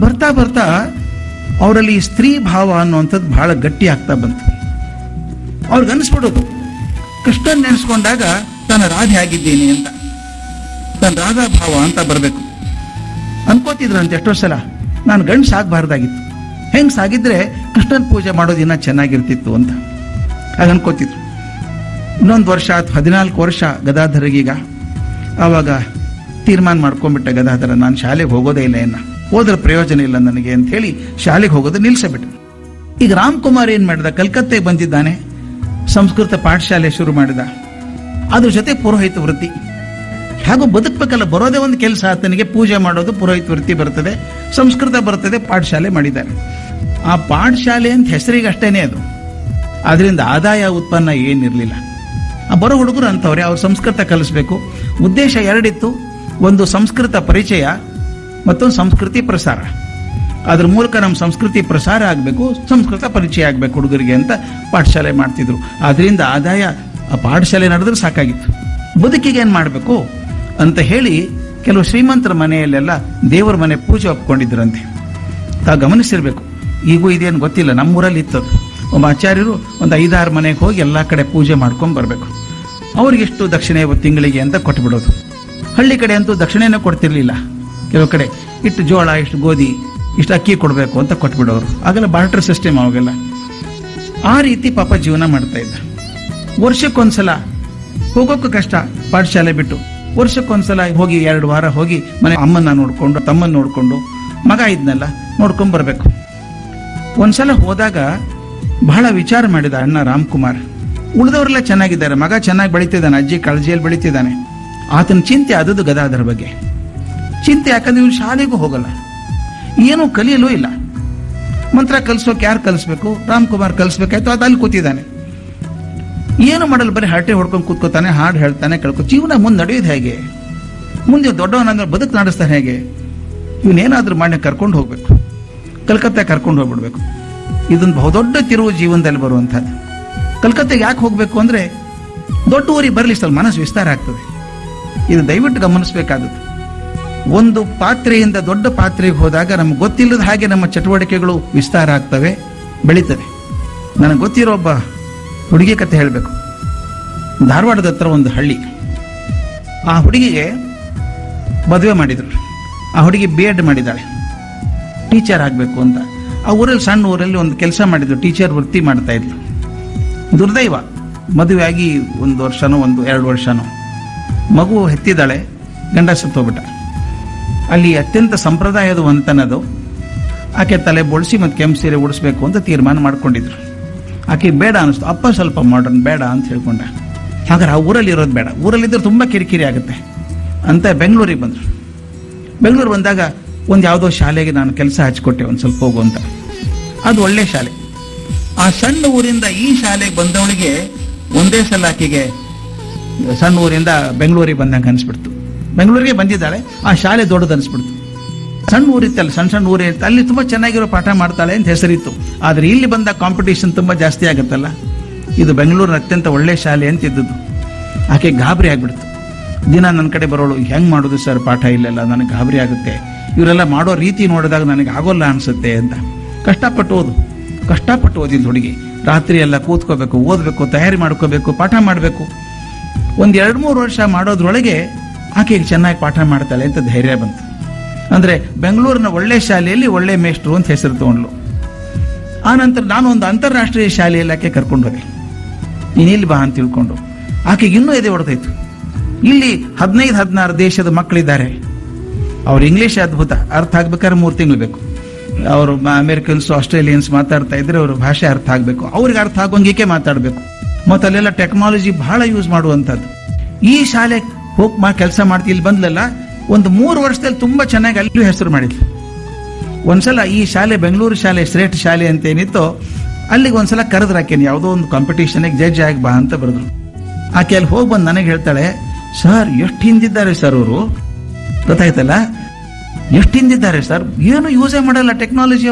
ಬರ್ತಾ ಬರ್ತಾ ಅವರಲ್ಲಿ ಸ್ತ್ರೀ ಭಾವ ಅನ್ನುವಂಥದ್ದು ಬಹಳ ಗಟ್ಟಿ ಆಗ್ತಾ ಬಂತು ಅವ್ರಿಗೆ ಅನಿಸ್ಬಿಡೋದು ಕೃಷ್ಣನ್ ನೆನೆಸ್ಕೊಂಡಾಗ ತಾನು ರಾಧೆ ಆಗಿದ್ದೀನಿ ಅಂತ ತಾನು ರಾಧಾ ಭಾವ ಅಂತ ಬರಬೇಕು ಅನ್ಕೋತಿದ್ರಂತೆ ಎಷ್ಟೋ ಸಲ ನಾನು ಗಂಡು ಸಾಗಬಾರ್ದಾಗಿತ್ತು ಹೆಂಗ್ ಸಾಗಿದ್ರೆ ಕೃಷ್ಣನ್ ಪೂಜೆ ಮಾಡೋದು ಇನ್ನೂ ಚೆನ್ನಾಗಿರ್ತಿತ್ತು ಅಂತ ಹಾಗೆ ಅನ್ಕೋತಿದ್ರು ಇನ್ನೊಂದು ವರ್ಷ ಅಥವಾ ಹದಿನಾಲ್ಕು ವರ್ಷ ಗದಾಧರಿಗೀಗ ಆವಾಗ ತೀರ್ಮಾನ ಮಾಡ್ಕೊಂಡ್ಬಿಟ್ಟೆ ಗದಾಧರ ನಾನು ಶಾಲೆಗೆ ಹೋಗೋದೇ ಇಲ್ಲ ಇನ್ನ ಹೋದ್ರೆ ಪ್ರಯೋಜನ ಇಲ್ಲ ನನಗೆ ಅಂತ ಹೇಳಿ ಶಾಲೆಗೆ ಹೋಗೋದು ನಿಲ್ಲಿಸಬಿಟ್ಟೆ ಈಗ ರಾಮ್ಕುಮಾರ್ ಏನ್ ಮಾಡಿದ ಕಲ್ಕತ್ತೆಗೆ ಬಂದಿದ್ದಾನೆ ಸಂಸ್ಕೃತ ಪಾಠಶಾಲೆ ಶುರು ಮಾಡಿದ ಅದ್ರ ಜೊತೆ ಪುರೋಹಿತ ವೃತ್ತಿ ಹಾಗೂ ಬದುಕಬೇಕಲ್ಲ ಬರೋದೇ ಒಂದು ಕೆಲಸ ಆತನಿಗೆ ಪೂಜೆ ಮಾಡೋದು ಪುರೋಹಿತ ವೃತ್ತಿ ಬರ್ತದೆ ಸಂಸ್ಕೃತ ಬರ್ತದೆ ಪಾಠಶಾಲೆ ಮಾಡಿದ್ದಾರೆ ಆ ಪಾಠಶಾಲೆ ಅಂತ ಹೆಸರಿಗೆ ಅಷ್ಟೇನೆ ಅದು ಅದರಿಂದ ಆದಾಯ ಉತ್ಪನ್ನ ಏನಿರಲಿಲ್ಲ ಆ ಬರೋ ಹುಡುಗರು ಅಂತವ್ರೆ ಅವ್ರು ಸಂಸ್ಕೃತ ಕಲಿಸ್ಬೇಕು ಉದ್ದೇಶ ಎರಡಿತ್ತು ಒಂದು ಸಂಸ್ಕೃತ ಪರಿಚಯ ಮತ್ತೊಂದು ಸಂಸ್ಕೃತಿ ಪ್ರಸಾರ ಅದ್ರ ಮೂಲಕ ನಮ್ಮ ಸಂಸ್ಕೃತಿ ಪ್ರಸಾರ ಆಗಬೇಕು ಸಂಸ್ಕೃತ ಪರಿಚಯ ಆಗಬೇಕು ಹುಡುಗರಿಗೆ ಅಂತ ಪಾಠಶಾಲೆ ಮಾಡ್ತಿದ್ರು ಅದರಿಂದ ಆದಾಯ ಆ ಪಾಠಶಾಲೆ ನಡೆದ್ರೆ ಸಾಕಾಗಿತ್ತು ಬದುಕಿಗೆ ಏನು ಮಾಡಬೇಕು ಅಂತ ಹೇಳಿ ಕೆಲವು ಶ್ರೀಮಂತರ ಮನೆಯಲ್ಲೆಲ್ಲ ದೇವರ ಮನೆ ಪೂಜೆ ಒಪ್ಕೊಂಡಿದ್ರಂತೆ ತಾವು ಗಮನಿಸಿರ್ಬೇಕು ಈಗೂ ಇದೇನು ಗೊತ್ತಿಲ್ಲ ನಮ್ಮೂರಲ್ಲಿ ಇತ್ತದು ಒಬ್ಬ ಆಚಾರ್ಯರು ಒಂದು ಐದಾರು ಮನೆಗೆ ಹೋಗಿ ಎಲ್ಲ ಕಡೆ ಪೂಜೆ ಮಾಡ್ಕೊಂಡು ಬರಬೇಕು ಅವ್ರಿಗೆಷ್ಟು ದಕ್ಷಿಣೆ ತಿಂಗಳಿಗೆ ಅಂತ ಕೊಟ್ಬಿಡೋದು ಹಳ್ಳಿ ಕಡೆ ಅಂತೂ ದಕ್ಷಿಣೆನೇ ಕೊಡ್ತಿರ್ಲಿಲ್ಲ ಕೆಲವು ಕಡೆ ಇಷ್ಟು ಜೋಳ ಇಷ್ಟು ಗೋಧಿ ಇಷ್ಟು ಅಕ್ಕಿ ಕೊಡಬೇಕು ಅಂತ ಕೊಟ್ಬಿಡೋರು ಆಗೆಲ್ಲ ಬಾರ್ಟರ್ ಸಿಸ್ಟಮ್ ಅವಾಗೆಲ್ಲ ಆ ರೀತಿ ಪಾಪ ಜೀವನ ಮಾಡ್ತಾ ಇದ್ದ ವರ್ಷಕ್ಕೊಂದ್ಸಲ ಹೋಗೋಕ್ಕೂ ಕಷ್ಟ ಪಾಠಶಾಲೆ ಬಿಟ್ಟು ವರ್ಷಕ್ಕೊಂದ್ಸಲ ಹೋಗಿ ಎರಡು ವಾರ ಹೋಗಿ ಮನೆ ಅಮ್ಮನ್ನ ನೋಡ್ಕೊಂಡು ತಮ್ಮನ್ನ ನೋಡ್ಕೊಂಡು ಮಗ ಇದ್ನಲ್ಲ ನೋಡ್ಕೊಂಡ್ ಬರ್ಬೇಕು ಒಂದ್ಸಲ ಹೋದಾಗ ಬಹಳ ವಿಚಾರ ಮಾಡಿದ ಅಣ್ಣ ರಾಮ್ಕುಮಾರ್ ಉಳಿದವರೆಲ್ಲ ಚೆನ್ನಾಗಿದ್ದಾರೆ ಮಗ ಚೆನ್ನಾಗಿ ಬೆಳಿತಿದ್ದಾನೆ ಅಜ್ಜಿ ಕಳಜಿಯಲ್ಲಿ ಬೆಳಿತಿದ್ದಾನೆ ಆತನ ಚಿಂತೆ ಆದದ್ದು ಗದಾಧರ ಬಗ್ಗೆ ಚಿಂತೆ ಯಾಕಂದ್ರೆ ಇವನು ಶಾಲೆಗೂ ಹೋಗಲ್ಲ ಏನೂ ಕಲಿಯಲೂ ಇಲ್ಲ ಮಂತ್ರ ಕಲಿಸೋಕೆ ಯಾರು ಕಲಿಸ್ಬೇಕು ರಾಮ್ಕುಮಾರ್ ಕಲಿಸ್ಬೇಕಾಯ್ತು ಅದು ಅಲ್ಲಿ ಕೂತಿದ್ದಾನೆ ಏನು ಮಾಡಲ್ಲ ಬರೀ ಹರಟೆ ಹೊಡ್ಕೊಂಡು ಕೂತ್ಕೋತಾನೆ ಹಾಡು ಹೇಳ್ತಾನೆ ಕೇಳ್ಕೊ ಜೀವನ ಮುಂದೆ ನಡೆಯೋದು ಹೇಗೆ ಮುಂದೆ ದೊಡ್ಡವನಂದ್ರೆ ಬದುಕು ನಡೆಸ್ತಾನೆ ಹೇಗೆ ಇವನೇನಾದ್ರೂ ಮಾಡಿ ಕರ್ಕೊಂಡು ಹೋಗ್ಬೇಕು ಕಲ್ಕತ್ತಾ ಕರ್ಕೊಂಡು ಹೋಗ್ಬಿಡ್ಬೇಕು ಇದೊಂದು ಬಹುದೊಡ್ಡ ತಿರುವು ಜೀವನದಲ್ಲಿ ಬರುವಂಥದ್ದು ಕಲ್ಕತ್ತೆಗೆ ಯಾಕೆ ಹೋಗ್ಬೇಕು ಅಂದ್ರೆ ದೊಡ್ಡ ಊರಿಗೆ ಬರಲಿ ಸ್ವಲ್ಪ ಮನಸ್ಸು ವಿಸ್ತಾರ ಆಗ್ತದೆ ಇದು ದಯವಿಟ್ಟು ಗಮನಿಸಬೇಕಾಗುತ್ತೆ ಒಂದು ಪಾತ್ರೆಯಿಂದ ದೊಡ್ಡ ಪಾತ್ರೆಗೆ ಹೋದಾಗ ನಮ್ಗೆ ಗೊತ್ತಿಲ್ಲದ ಹಾಗೆ ನಮ್ಮ ಚಟುವಟಿಕೆಗಳು ವಿಸ್ತಾರ ಆಗ್ತವೆ ಬೆಳೀತವೆ ನನಗೆ ಗೊತ್ತಿರೋ ಒಬ್ಬ ಹುಡುಗಿ ಕತೆ ಹೇಳಬೇಕು ಧಾರವಾಡದ ಹತ್ರ ಒಂದು ಹಳ್ಳಿ ಆ ಹುಡುಗಿಗೆ ಮದುವೆ ಮಾಡಿದ್ರು ಆ ಹುಡುಗಿ ಬಿ ಎಡ್ ಮಾಡಿದ್ದಾಳೆ ಟೀಚರ್ ಆಗಬೇಕು ಅಂತ ಆ ಊರಲ್ಲಿ ಸಣ್ಣ ಊರಲ್ಲಿ ಒಂದು ಕೆಲಸ ಮಾಡಿದ್ರು ಟೀಚರ್ ವೃತ್ತಿ ಮಾಡ್ತಾ ಇದ್ಲು ದುರ್ದೈವ ಮದುವೆ ಆಗಿ ಒಂದು ವರ್ಷನೋ ಒಂದು ಎರಡು ವರ್ಷನೋ ಮಗು ಹೆತ್ತಿದ್ದಾಳೆ ಗಂಡ ಸತ್ತೋಗ್ಬಿಟ್ಟ ಅಲ್ಲಿ ಅತ್ಯಂತ ಸಂಪ್ರದಾಯದ ವಂತನದು ಆಕೆ ತಲೆ ಬೋಳಿಸಿ ಮತ್ತು ಕೆಂಪು ಸೀರೆ ಉಡಿಸ್ಬೇಕು ಅಂತ ತೀರ್ಮಾನ ಮಾಡ್ಕೊಂಡಿದ್ರು ಆಕೆ ಬೇಡ ಅನಿಸ್ತು ಅಪ್ಪ ಸ್ವಲ್ಪ ಮಾಡರ್ನ್ ಬೇಡ ಅಂತ ಹೇಳ್ಕೊಂಡ ಹಾಗಾದ್ರೆ ಆ ಊರಲ್ಲಿ ಇರೋದು ಬೇಡ ಊರಲ್ಲಿದ್ದರೆ ತುಂಬ ಕಿರಿಕಿರಿ ಆಗುತ್ತೆ ಅಂತ ಬೆಂಗಳೂರಿಗೆ ಬಂದರು ಬೆಂಗಳೂರು ಬಂದಾಗ ಒಂದು ಯಾವುದೋ ಶಾಲೆಗೆ ನಾನು ಕೆಲಸ ಹಚ್ಕೊಟ್ಟೆ ಒಂದು ಸ್ವಲ್ಪ ಹೋಗು ಅಂತ ಅದು ಒಳ್ಳೆ ಶಾಲೆ ಆ ಸಣ್ಣ ಊರಿಂದ ಈ ಶಾಲೆಗೆ ಬಂದವಳಿಗೆ ಒಂದೇ ಸಲ ಆಕೆಗೆ ಸಣ್ಣ ಊರಿಂದ ಬೆಂಗಳೂರಿಗೆ ಬಂದಂಗೆ ಅನಿಸ್ಬಿಡ್ತು ಬೆಂಗಳೂರಿಗೆ ಬಂದಿದ್ದಾಳೆ ಆ ಶಾಲೆ ದೊಡ್ಡದು ಅನಿಸ್ಬಿಡ್ತು ಸಣ್ಣ ಊರಿತ್ತಲ್ಲ ಸಣ್ಣ ಸಣ್ಣ ಊರೇ ಇತ್ತು ಅಲ್ಲಿ ತುಂಬ ಚೆನ್ನಾಗಿರೋ ಪಾಠ ಮಾಡ್ತಾಳೆ ಅಂತ ಹೆಸರಿತ್ತು ಆದರೆ ಇಲ್ಲಿ ಬಂದ ಕಾಂಪಿಟೇಷನ್ ತುಂಬ ಜಾಸ್ತಿ ಆಗುತ್ತಲ್ಲ ಇದು ಬೆಂಗಳೂರಿನ ಅತ್ಯಂತ ಒಳ್ಳೆ ಶಾಲೆ ಅಂತ ಇದ್ದದ್ದು ಆಕೆ ಗಾಬರಿ ಆಗ್ಬಿಡ್ತು ದಿನ ನನ್ನ ಕಡೆ ಬರೋಳು ಹೆಂಗ್ ಮಾಡೋದು ಸರ್ ಪಾಠ ಇಲ್ಲೆಲ್ಲ ನನಗೆ ಗಾಬರಿ ಆಗುತ್ತೆ ಇವರೆಲ್ಲ ಮಾಡೋ ರೀತಿ ನೋಡಿದಾಗ ನನಗೆ ಆಗೋಲ್ಲ ಅನ್ಸುತ್ತೆ ಅಂತ ಕಷ್ಟಪಟ್ಟು ಓದು ಕಷ್ಟಪಟ್ಟು ಓದಿದ್ದು ಹುಡುಗಿ ರಾತ್ರಿ ಎಲ್ಲ ಕೂತ್ಕೋಬೇಕು ಓದಬೇಕು ತಯಾರಿ ಮಾಡ್ಕೋಬೇಕು ಪಾಠ ಮಾಡಬೇಕು ಒಂದು ಎರಡು ಮೂರು ವರ್ಷ ಮಾಡೋದ್ರೊಳಗೆ ಆಕೆಗೆ ಚೆನ್ನಾಗಿ ಪಾಠ ಮಾಡ್ತಾಳೆ ಅಂತ ಧೈರ್ಯ ಬಂತು ಅಂದ್ರೆ ಬೆಂಗಳೂರಿನ ಒಳ್ಳೆ ಶಾಲೆಯಲ್ಲಿ ಒಳ್ಳೆ ಮೇಷ್ಟ್ರು ಅಂತ ಹೆಸರು ತಗೊಂಡ್ಲು ಆ ನಂತರ ನಾನು ಒಂದು ಅಂತಾರಾಷ್ಟ್ರೀಯ ಶಾಲೆಯಲ್ಲಿ ಆಕೆ ಕರ್ಕೊಂಡು ಹೋದೆ ನೀನು ಇಲ್ಲಿ ಬಾ ಅಂತ ತಿಳ್ಕೊಂಡು ಆಕೆಗೆ ಇನ್ನೂ ಎದೆ ಹೊಡೆದಾಯ್ತು ಇಲ್ಲಿ ಹದಿನೈದು ಹದಿನಾರು ದೇಶದ ಮಕ್ಕಳಿದ್ದಾರೆ ಅವ್ರು ಇಂಗ್ಲಿಷ್ ಅದ್ಭುತ ಅರ್ಥ ಆಗ್ಬೇಕಾದ್ರೆ ಮೂರು ತಿಂಗಳು ಬೇಕು ಅವರು ಅಮೆರಿಕನ್ಸ್ ಆಸ್ಟ್ರೇಲಿಯನ್ಸ್ ಮಾತಾಡ್ತಾ ಇದ್ರೆ ಅವ್ರ ಭಾಷೆ ಅರ್ಥ ಆಗಬೇಕು ಅವ್ರಿಗೆ ಅರ್ಥ ಆಗೋಂಗಿಕೆ ಮಾತಾಡಬೇಕು ಮತ್ತೆ ಅಲ್ಲೆಲ್ಲ ಟೆಕ್ನಾಲಜಿ ಬಹಳ ಯೂಸ್ ಮಾಡುವಂಥದ್ದು ಈ ಶಾಲೆ ಹೋಗಿ ಮಾ ಕೆಲಸ ಮಾಡ್ತಿ ಇಲ್ಲಿ ಬಂದ್ಲಲ್ಲ ಒಂದು ಮೂರು ವರ್ಷದಲ್ಲಿ ತುಂಬಾ ಚೆನ್ನಾಗಿ ಅಲ್ಲೂ ಹೆಸರು ಮಾಡಿದ್ಲು ಒಂದ್ಸಲ ಈ ಶಾಲೆ ಬೆಂಗಳೂರು ಶಾಲೆ ಶ್ರೇಷ್ಠ ಶಾಲೆ ಅಂತ ಏನಿತ್ತೋ ಅಲ್ಲಿಗೆ ಒಂದ್ಸಲ ಕರೆದ್ರು ಆಕೆನ ಯಾವುದೋ ಒಂದು ಕಾಂಪಿಟೇಷನ್ಗೆ ಜಡ್ಜ್ ಆಗಿ ಬಾ ಅಂತ ಬರೆದ್ರು ಆಕೆ ಅಲ್ಲಿ ಹೋಗಿ ಬಂದು ನನಗೆ ಹೇಳ್ತಾಳೆ ಸರ್ ಎಷ್ಟು ಹಿಂದಿದ್ದಾರೆ ಸರ್ ಅವರು ಗೊತ್ತಾಯ್ತಲ್ಲ ಎಷ್ಟು ಹಿಂದಿದ್ದಾರೆ ಸರ್ ಏನು ಯೂಸೇ ಮಾಡಲ್ಲ ಟೆಕ್ನಾಲಜಿ